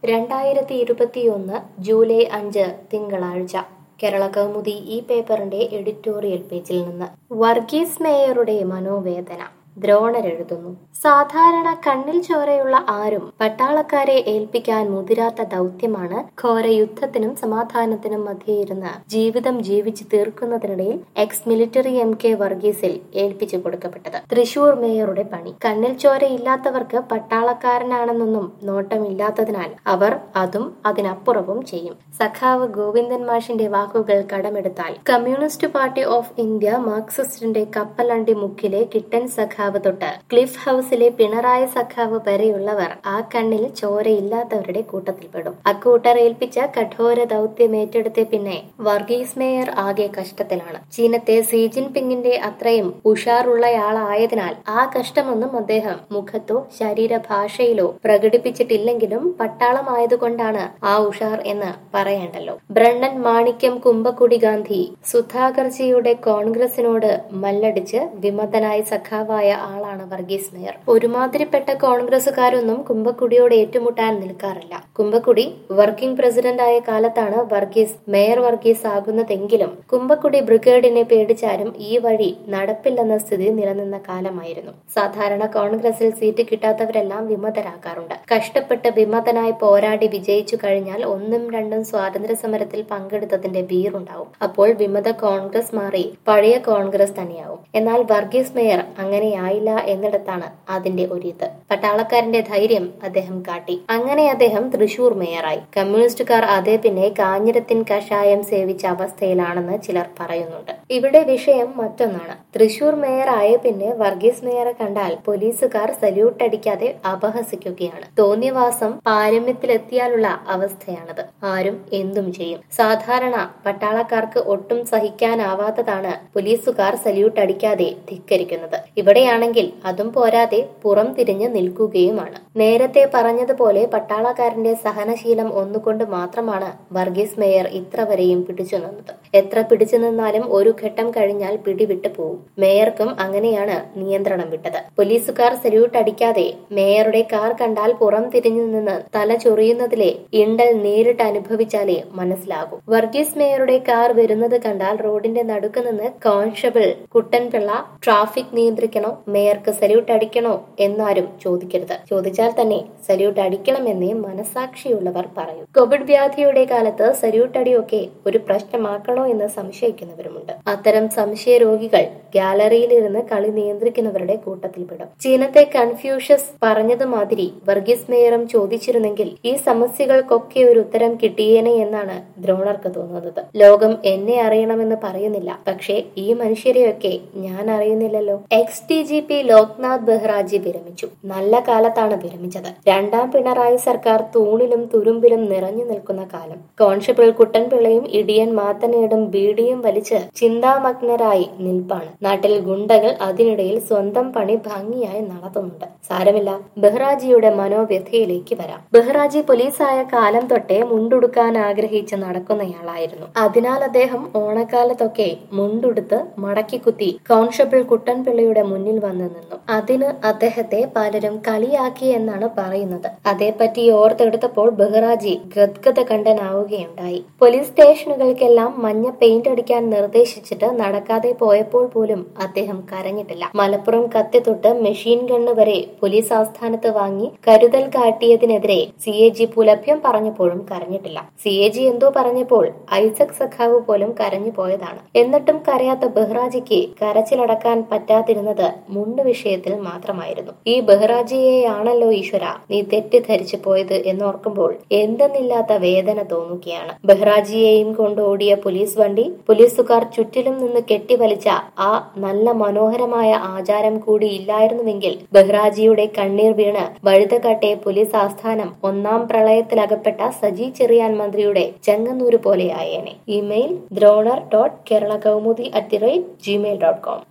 രണ്ടായിരത്തി ഇരുപത്തിയൊന്ന് ജൂലൈ അഞ്ച് തിങ്കളാഴ്ച കേരള കൗമുദി ഈ പേപ്പറിന്റെ എഡിറ്റോറിയൽ പേജിൽ നിന്ന് വർഗീസ് മേയറുടെ മനോവേദന ദ്രോണരെഴുതുന്നു സാധാരണ കണ്ണിൽ ചോരയുള്ള ആരും പട്ടാളക്കാരെ ഏൽപ്പിക്കാൻ മുതിരാത്ത ദൗത്യമാണ് ഘോര യുദ്ധത്തിനും സമാധാനത്തിനും മധ്യേ ഇരുന്ന് ജീവിതം ജീവിച്ചു തീർക്കുന്നതിനിടയിൽ എക്സ് മിലിറ്ററി എം കെ വർഗീസിൽ ഏൽപ്പിച്ചു കൊടുക്കപ്പെട്ടത് തൃശൂർ മേയറുടെ പണി കണ്ണിൽ ചോരയില്ലാത്തവർക്ക് പട്ടാളക്കാരനാണെന്നൊന്നും നോട്ടമില്ലാത്തതിനാൽ അവർ അതും അതിനപ്പുറവും ചെയ്യും സഖാവ് ഗോവിന്ദൻ മാഷിന്റെ വാക്കുകൾ കടമെടുത്താൽ കമ്മ്യൂണിസ്റ്റ് പാർട്ടി ഓഫ് ഇന്ത്യ മാർക്സിസ്റ്റിന്റെ കപ്പലണ്ടി മുക്കിലെ കിട്ടൻ സഖാവ് തൊട്ട് ക്ലിഫ് ഹൌസിലെ പിണറായി സഖാവ് വരെയുള്ളവർ ആ കണ്ണിൽ ചോരയില്ലാത്തവരുടെ കൂട്ടത്തിൽപ്പെടും അക്കൂട്ടർ ഏൽപ്പിച്ച കഠോര ദൗത്യം ഏറ്റെടുത്ത പിന്നെ വർഗീസ് മേയർ ആകെ കഷ്ടത്തിലാണ് ചീനത്തെ സി ജിൻപിങ്ങിന്റെ അത്രയും ഉഷാറുള്ളയാളായതിനാൽ ആ കഷ്ടമൊന്നും അദ്ദേഹം മുഖത്തോ ശരീരഭാഷയിലോ പ്രകടിപ്പിച്ചിട്ടില്ലെങ്കിലും പട്ടാളമായതുകൊണ്ടാണ് ആ ഉഷാർ എന്ന് പറയേണ്ടല്ലോ ബ്രണ്ണൻ മാണിക്യം കുമ്പക്കുടി ഗാന്ധി സുധാകർജിയുടെ കോൺഗ്രസിനോട് മല്ലടിച്ച് വിമതനായ സഖാവായ ആളാണ് വർഗീസ് മേയർ ഒരുമാതിരിപ്പെട്ട കോൺഗ്രസുകാരൊന്നും കുമ്പക്കുടിയോട് ഏറ്റുമുട്ടാൻ നിൽക്കാറില്ല കുമ്പക്കുടി വർക്കിംഗ് പ്രസിഡന്റ് ആയ കാലത്താണ് വർഗീസ് മേയർ വർഗീസ് ആകുന്നതെങ്കിലും കുമ്പക്കുടി ബ്രിഗേഡിനെ പേടിച്ചാലും ഈ വഴി നടപ്പില്ലെന്ന സ്ഥിതി നിലനിന്ന കാലമായിരുന്നു സാധാരണ കോൺഗ്രസിൽ സീറ്റ് കിട്ടാത്തവരെല്ലാം വിമതരാകാറുണ്ട് കഷ്ടപ്പെട്ട് വിമതനായി പോരാടി വിജയിച്ചു കഴിഞ്ഞാൽ ഒന്നും രണ്ടും സ്വാതന്ത്ര്യ സമരത്തിൽ പങ്കെടുത്തതിന്റെ വീറുണ്ടാവും അപ്പോൾ വിമത കോൺഗ്രസ് മാറി പഴയ കോൺഗ്രസ് തന്നെയാവും എന്നാൽ വർഗീസ് മേയർ അങ്ങനെയായില്ല എന്നിടത്താണ് അതിന്റെ ഒരിത് പട്ടാളക്കാരന്റെ ധൈര്യം അദ്ദേഹം കാട്ടി അങ്ങനെ അദ്ദേഹം തൃശൂർ മേയറായി കമ്മ്യൂണിസ്റ്റുകാർ അതേ പിന്നെ കാഞ്ഞിരത്തിൻ കഷായം സേവിച്ച അവസ്ഥയിലാണെന്ന് ചിലർ പറയുന്നുണ്ട് ഇവിടെ വിഷയം മറ്റൊന്നാണ് തൃശൂർ മേയറായ പിന്നെ വർഗീസ് മേയറെ കണ്ടാൽ പോലീസുകാർ സല്യൂട്ട് അടിക്കാതെ അപഹസിക്കുകയാണ് തോന്നിയവാസം പാരമ്യത്തിലെത്തിയാലുള്ള അവസ്ഥയാണത് ആരും എന്തും ചെയ്യും സാധാരണ പട്ടാളക്കാർക്ക് ഒട്ടും സഹിക്കാനാവാത്തതാണ് പോലീസുകാർ സല്യൂട്ട് അടിക്കാതെ ധിക്കരിക്കുന്നത് ഇവിടെയാണെങ്കിൽ അതും പോരാതെ പുറം തിരിഞ്ഞ് നിൽക്കുകയുമാണ് നേരത്തെ പറഞ്ഞതുപോലെ പട്ടാളക്കാരന്റെ സഹനശീലം ഒന്നുകൊണ്ട് മാത്രമാണ് വർഗീസ് മേയർ ഇത്ര വരെയും പിടിച്ചു നിന്നത് എത്ര പിടിച്ചു നിന്നാലും ഒരു ഘട്ടം കഴിഞ്ഞാൽ പിടിവിട്ടു പോവും മേയർക്കും അങ്ങനെയാണ് നിയന്ത്രണം വിട്ടത് പോലീസുകാർ സല്യൂട്ട് അടിക്കാതെ മേയറുടെ കാർ കണ്ടാൽ പുറം തിരിഞ്ഞു നിന്ന് തല ചൊറിയുന്നതിലെ ഇണ്ടൽ നേരിട്ട് അനുഭവിച്ചാലേ മനസ്സിലാകും വർഗീസ് മേയറുടെ കാർ വരുന്നത് കണ്ടാൽ റോഡിന്റെ നടുക്ക് നിന്ന് കോൺസ്റ്റബിൾ കുട്ടൻപിള്ള ട്രാഫിക് നിയന്ത്രിക്കണോ മേയർക്ക് സല്യൂട്ട് അടിക്കണോ എന്നാരും ചോദിക്കരുത് ചോദിച്ചാൽ തന്നെ സല്യൂട്ട് അടിക്കണമെന്നേ മനസാക്ഷിയുള്ളവർ പറയൂ കോവിഡ് വ്യാധിയുടെ കാലത്ത് സല്യൂട്ട് അടിയൊക്കെ ഒരു പ്രശ്നമാക്കണോ എന്ന് സംശയിക്കുന്നവരുമുണ്ട് അത്തരം സംശയ രോഗികൾ ഗാലറിയിലിരുന്ന് കളി നിയന്ത്രിക്കുന്നവരുടെ കൂട്ടത്തിൽപ്പെടും ചീനത്തെ കൺഫ്യൂഷ്യസ് പറഞ്ഞതുമാതിരി വർഗീസ് മേയറും ചോദിച്ചിരുന്നെങ്കിൽ ഈ സമസ്യകൾക്കൊക്കെ ഒരു ഉത്തരം കിട്ടിയേനെ എന്നാണ് ദ്രോണർക്ക് തോന്നുന്നത് ലോകം എന്നെ അറിയണമെന്ന് പറയുന്നില്ല പക്ഷേ ഈ മനുഷ്യരെയൊക്കെ ഞാൻ അറിയുന്നില്ലല്ലോ ex D G P Loknath ബെഹ്റാജി വിരമിച്ചു നല്ല കാലത്താണ് വിരമിച്ചത് രണ്ടാം പിണറായി സർക്കാർ തൂണിലും തുരുമ്പിലും നിറഞ്ഞു നിൽക്കുന്ന കാലം കോൺസ്റ്റബിൾ കുട്ടൻപിള്ളയും ഇടിയൻ മാത്തനേടും ബീഡിയും വലിച്ച് ചിന്താമഗ്നരായി നിൽപ്പാണ് നാട്ടിൽ ഗുണ്ടകൾ അതിനിടയിൽ സ്വന്തം പണി ഭംഗിയായി നടത്തുന്നുണ്ട് സാരമില്ല ബെഹ്റാജിയുടെ മനോവ്യഥയിലേക്ക് വരാം ബെഹ്റാജി പോലീസായ കാലം തൊട്ടേ മുണ്ടുടുക്കാൻ ആഗ്രഹിച്ച് നടക്കുന്നയാളായിരുന്നു അതിനാൽ അദ്ദേഹം ഓണക്കാലത്തൊക്കെ മുണ്ടുടുത്ത് മടക്കി കുത്തി കോൺസ്റ്റബിൾ കുട്ടൻപിള്ളയുടെ മുന്നിൽ വന്നു നിന്നു അതിന് അദ്ദേഹത്തെ പലരും കളിയാക്കി എന്നാണ് പറയുന്നത് അതേപ്പറ്റി ഓർത്തെടുത്തപ്പോൾ ബെഹ്റാജി ഗദ്ഗത കണ്ടനാവുകയുണ്ടായി പോലീസ് സ്റ്റേഷനുകൾക്കെല്ലാം മഞ്ഞ പെയിന്റ് അടിക്കാൻ നിർദ്ദേശിച്ചിട്ട് നടക്കാതെ പോയപ്പോൾ പോലും അദ്ദേഹം കരഞ്ഞിട്ടില്ല മലപ്പുറം കത്തി തൊട്ട് മെഷീൻ ഗണ്ണ് വരെ പോലീസ് ആസ്ഥാനത്ത് വാങ്ങി കരുതൽ കാട്ടിയതിനെതിരെ സി എ ജി പുലഭ്യം പറഞ്ഞപ്പോഴും കരഞ്ഞിട്ടില്ല സി എ ജി എന്തോ പറഞ്ഞപ്പോൾ ഐസക് സഖാവ് പോലും കരഞ്ഞു പോയതാണ് എന്നിട്ടും കരയാത്ത ബെഹ്റാജിക്ക് കരച്ചിലടക്കാൻ പറ്റാതിരുന്നത് മുണ്ട് വിഷയത്തിൽ മാത്രമായിരുന്നു ഈ ബെഹ്റാജിയെയാണല്ലോ ഈശ്വര നീ തെറ്റിദ്ധരിച്ചു പോയത് എന്നോർക്കുമ്പോൾ എന്തെന്നില്ലാത്ത വേദന തോന്നുകയാണ് ബെഹ്റാജിയെയും കൊണ്ട് ഓടിയ പോലീസ് വണ്ടി പോലീസുകാർ ചുറ്റിലും നിന്ന് കെട്ടിവലിച്ച ആ നല്ല മനോഹരമായ ആചാരം കൂടി ഇല്ലായിരുന്നുവെങ്കിൽ ബെഹ്റാജിയുടെ കണ്ണീർ വീണ് വഴുതക്കാട്ടെ പോലീസ് ആസ്ഥാനം ഒന്നാം പ്രളയത്തിലകപ്പെട്ട സജി ചെറിയാൻ മന്ത്രിയുടെ ചെങ്ങന്നൂര് പോലെയായേനെ email Dronar dot Kerala Kaumudi at the rate Gmail dot com